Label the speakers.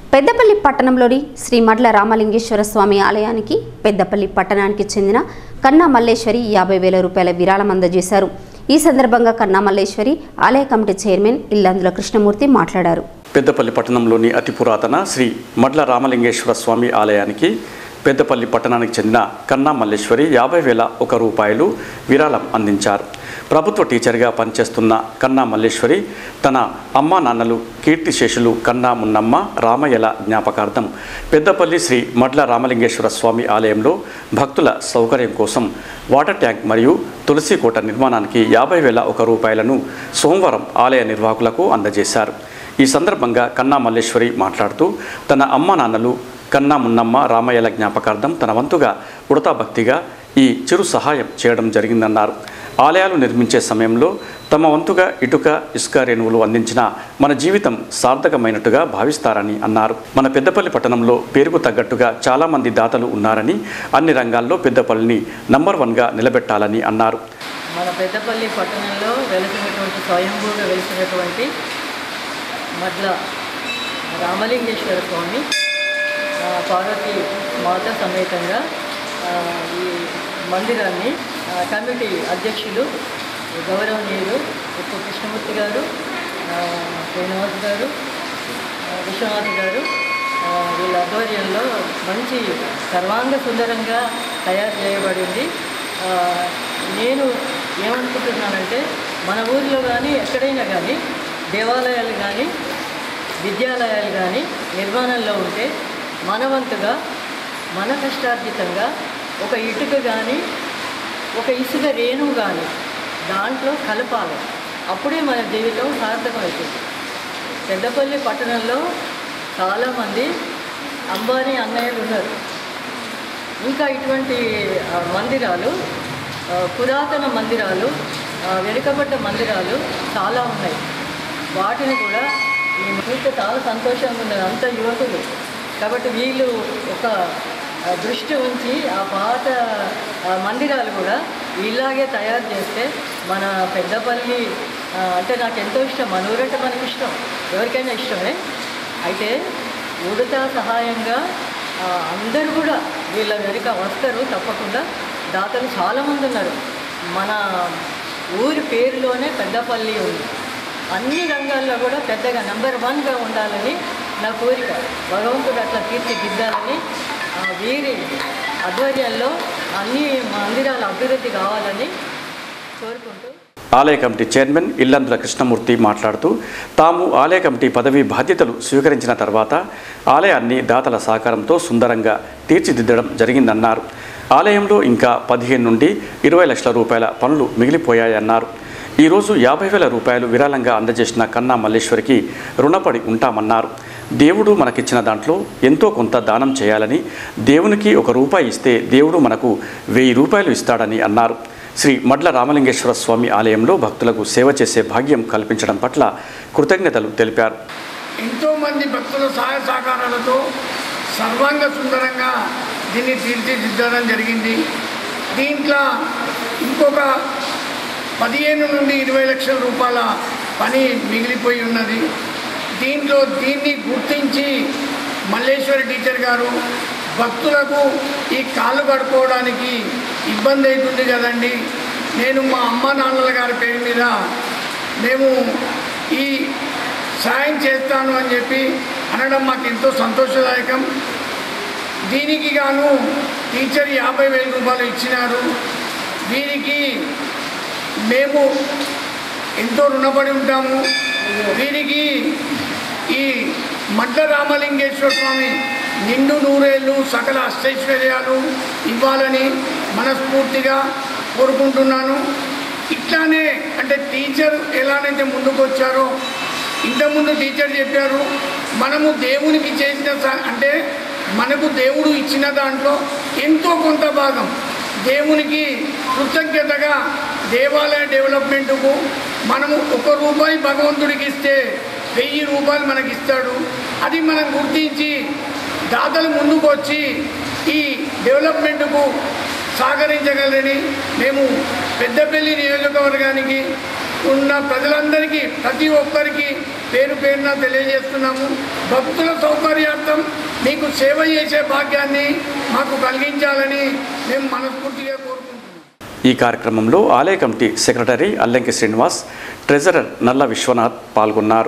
Speaker 1: పెద్దపల్లి పట్టణంలోని శ్రీ మడ్ల రామలింగేశ్వర స్వామి ఆలయానికి పెద్దపల్లి పట్టణానికి చెందిన కన్నా మల్లేశ్వరి యాభై వేల రూపాయల విరాళం అందజేశారు ఈ సందర్భంగా కన్నా మల్లేశ్వరి ఆలయ కమిటీ చైర్మన్ ఇల్లందుల కృష్ణమూర్తి మాట్లాడారు
Speaker 2: పెద్దపల్లి పట్టణంలోని అతి పురాతన శ్రీ మడ్ల రామలింగేశ్వర స్వామి ఆలయానికి పెద్దపల్లి పట్టణానికి చెందిన కన్నా మల్లేశ్వరి యాభై వేల ఒక రూపాయలు విరాళం అందించారు ప్రభుత్వ టీచర్గా పనిచేస్తున్న కన్నా మల్లేశ్వరి తన అమ్మా నాన్నలు కీర్తిశేషులు కన్నా మున్నమ్మ రామయ్యల జ్ఞాపకార్థం పెద్దపల్లి శ్రీ మడ్ల రామలింగేశ్వర స్వామి ఆలయంలో భక్తుల సౌకర్యం కోసం వాటర్ ట్యాంక్ మరియు తులసి కోట నిర్మాణానికి యాభై వేల ఒక రూపాయలను సోమవారం ఆలయ నిర్వాహకులకు అందజేశారు ఈ సందర్భంగా కన్నా మల్లేశ్వరి మాట్లాడుతూ తన అమ్మ నాన్నలు కన్నా మున్నమ్మ రామయ్యల జ్ఞాపకార్థం తన వంతుగా ఉడతా భక్తిగా ఈ చిరు సహాయం చేయడం జరిగిందన్నారు ఆలయాలు నిర్మించే సమయంలో తమ వంతుగా ఇటుక ఇసుక రేణువులు అందించిన మన జీవితం సార్థకమైనట్టుగా భావిస్తారని అన్నారు మన పెద్దపల్లి పట్టణంలో పేరుకు తగ్గట్టుగా చాలామంది దాతలు ఉన్నారని అన్ని రంగాల్లో పెద్దపల్లిని నంబర్ వన్గా నిలబెట్టాలని అన్నారు
Speaker 3: మన పెద్దపల్లి పట్టణంలో వెలిసినటువంటి స్వయంభూగా వెలిసినటువంటి మడ్ల రామలింగేశ్వర స్వామి ఆ, పార్వతీ మాత సమేతంగా ఆ, ఈ మందిరాన్ని ఆ, కమిటీ అధ్యక్షులు గౌరవనీయులు ఉప్పు కృష్ణమూర్తి గారు ఆ, శ్రీనివాస్ గారు ఆ, విశ్వనాథ్ గారు ఆ, వీళ్ళ ఆధ్వర్యంలో మంచి సర్వాంగ సుందరంగా తయారు చేయబడింది ఆ, నేను ఏమనుకుంటున్నానంటే మన ఊరిలో కానీ ఎక్కడైనా కానీ దేవాలయాలు కానీ విద్యాలయాలు కానీ నిర్మాణంలో ఉంటే మనవంతుగా మన కష్టార్జితంగా ఒక ఇటుక కానీ ఒక ఇసుక రేణువు కానీ దాంట్లో కలపాలి అప్పుడే మన జీవితం సార్థకమవుతుంది పెద్దపల్లి పట్టణంలో చాలామంది అంబానీ అన్నయ్యలు ఉన్నారు ఇంకా ఇటువంటి ఆ, మందిరాలు ఆ, పురాతన మందిరాలు ఆ, వెనుకబడ్డ మందిరాలు చాలా ఉన్నాయి వాటిని కూడా ఈ చూస్తే చాలా సంతోషంగా ఉన్నది అంత యువకులు కాబట్టి వీళ్ళు ఒక ఆ, దృష్టి ఉంచి ఆ పాత ఆ, మందిరాలు కూడా ఇలాగే తయారు చేస్తే మన పెద్దపల్లి ఆ, అంటే నాకు ఎంతో ఇష్టం మన ఊరంటే మనకి ఇష్టం ఎవరికైనా ఇష్టమే అయితే ఉడత సహాయంగా ఆ, అందరూ కూడా వీళ్ళ వెనుక వస్తారు తప్పకుండా దాతలు చాలామంది ఉన్నారు మన ఊరి పేరులోనే పెద్దపల్లి ఉంది అన్ని రంగాల్లో కూడా పెద్దగా నెంబర్ వన్గా ఉండాలని నా కోరిక భగవంతుడు అట్లా తీర్చిదిద్దాలని ఆ, వీరి ఆధ్వర్యంలో అన్ని మందిరాల అభివృద్ధి కావాలని కోరుకుంటూ
Speaker 2: ఆలయ కమిటీ చైర్మన్ ఇల్లందుల కృష్ణమూర్తి మాట్లాడుతూ తాము ఆలయ కమిటీ పదవి బాధ్యతలు స్వీకరించిన తర్వాత ఆలయాన్ని దాతల సహకారంతో సుందరంగా తీర్చిదిద్దడం జరిగిందన్నారు ఆలయంలో ఇంకా పదిహేను నుండి ఇరవై లక్షల రూపాయల పనులు మిగిలిపోయాయన్నారు ఈరోజు యాభై వేల రూపాయలు విరాళంగా అందజేసిన కన్నా మల్లేశ్వరికి రుణపడి ఉంటామన్నారు దేవుడు మనకిచ్చిన దాంట్లో ఎంతో కొంత దానం చేయాలని దేవునికి ఒక రూపాయి ఇస్తే దేవుడు మనకు వెయ్యి రూపాయలు ఇస్తాడని అన్నారు శ్రీ మడ్ల రామలింగేశ్వర స్వామి ఆలయంలో భక్తులకు సేవ చేసే భాగ్యం కల్పించడం పట్ల కృతజ్ఞతలు తెలిపారు
Speaker 4: ఎంతోమంది భక్తుల సహాయ సహకారాలతో సర్వాంగ సుందరంగా దీన్ని తీర్చిదిద్దడం జరిగింది దీంట్లో ఇంకొక పదిహేను నుండి ఇరవై లక్షల రూపాయల పని మిగిలిపోయి ఉన్నది దీంట్లో దీన్ని గుర్తించి మల్లేశ్వరి టీచర్ గారు భక్తులకు ఈ కాళ్ళు కడుక్కోవడానికి ఇబ్బంది అవుతుంది కదండి నేను మా అమ్మ నాన్నల గారి పేరు మీద మేము ఈ సాయం చేస్తాను అని చెప్పి అనడం మాకు ఎంతో సంతోషదాయకం దీనికి గాను టీచర్ యాభై వేల రూపాయలు ఇచ్చినారు వీరికి మేము ఎంతో రుణపడి ఉంటాము వీరికి ఈ మడ్ల రామలింగేశ్వర స్వామి నిండు నూరేళ్ళు సకల అష్టైశ్వర్యాలు ఇవ్వాలని మనస్ఫూర్తిగా కోరుకుంటున్నాను ఇట్లానే అంటే టీచర్ ఎలానైతే ముందుకు వచ్చారో ఇంతకుముందు టీచర్ చెప్పారు మనము దేవునికి చేసిన స- అంటే మనకు దేవుడు ఇచ్చిన దాంట్లో ఎంతో కొంత భాగం దేవునికి కృతజ్ఞతగా దేవాలయ డెవలప్మెంట్కు మనము ఒక రూపాయి భగవంతుడికి ఇస్తే వెయ్యి రూపాయలు మనకి ఇస్తాడు అది మనం గుర్తించి దాతలు ముందుకు వచ్చి ఈ డెవలప్మెంట్కు సహకరించగలరని మేము పెద్దపల్లి నియోజకవర్గానికి ఉన్న ప్రజలందరికీ ప్రతి ఒక్కరికి పేరు పేరున తెలియజేస్తున్నాము భక్తుల సౌకర్యార్థం మీకు సేవ చేసే భాగ్యాన్ని మాకు కలిగించాలని మేము మనస్ఫూర్తిగా కోరుకుంటున్నాం
Speaker 2: ఈ కార్యక్రమంలో ఆలయ committee secretary Allanki Srinivas treasurer Nalla Viswanath పాల్గొన్నారు